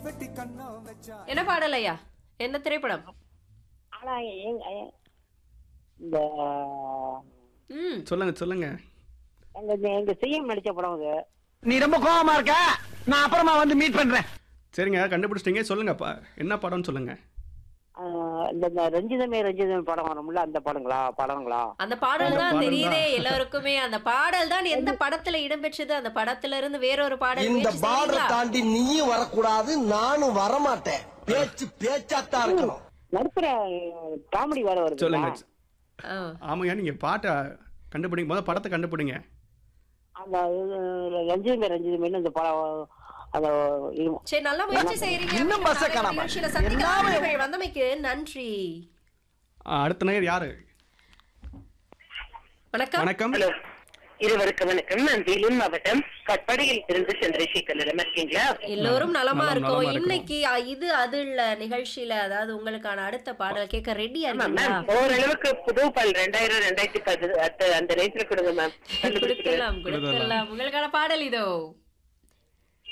என்ன பாடல் ஐயா என்ன திரைப்படம் ஆனா எங்க இந்த ம் சொல்லுங்க சொல்லுங்க எங்க எங்க சிஎம் நடிச்ச படம் அது நீ ரொம்ப கோவமா இருக்க நான் அப்புறமா வந்து மீட் பண்றேன் சரிங்க கண்டுபிடிச்சிட்டீங்க சொல்லுங்க பா என்ன படம்னு சொல்லுங்க ஆஹ் இந்த இந்த ரஞ்சிதமே ரஞ்சிதமே படம் வரும்ல அந்த படங்களா படங்களா அந்த பாடல் அந்த தான் பாடல் தெரியுதே தான். எல்லாருக்குமே அந்த பாடல் தான் எந்த படத்துல இடம்பெற்றது அந்த படத்துல இருந்து வேறொரு பாடல் இந்த முயற்சி பார்டர் செய்றீங்களா? தாண்டி நீயும் வரக்கூடாது நானும் வரமாட்டேன் பேச்சு பேச்சாத்தான் இருக்கணும் நடுப்புற காமெடி வேற வருது சொல்லுங்க ஆ. ஆமாங்க நீங்க பாட்டை கண்டுபிடிங்க முதல்ல படத்தை கண்டுபிடிங்க அந்த இது, ரஞ்சிதமே ரஞ்சிதமே இந்த படம் அந்த இது சரி நல்லா முயற்சி செய்றீங்க இன்னும் பஸ்ஸை நாளைக்கு காணாம. நிகழ்ச்சியில சந்திக்கலாம் நீங்கள் வந்தமைக்கு நன்றி ஆ, அடுத்த நேயர் யாரு வணக்கம் வணக்கம் ஹலோ இருவருக்கு வணக்கம் நான் வேலூர் மாவட்டம் கட்பாடியில் இருந்து சந்திரசேகர் நிலமா இருக்கீங்களா எல்லோரும் நலமா நலம், இருக்கோம் நலமா இருக்கோம். இன்னைக்கு அ, இது அது இல்ல நிகழ்ச்சியில அதாவது உங்களுக்கான அடுத்த பாடல் கேட்க ரெடியா ஆமா இருக்கீங்களா மேம் ஓரளவுக்கு புது பால் ரெண்டாயிரம் ரெண்டாயிரத்தி பத்து அந்த- அந்த ரேஞ்சில கொடுங்க மேம் கொடுக்கலாம் கொடுக்கலாம் உங்களுக்கான பாடல் இதோ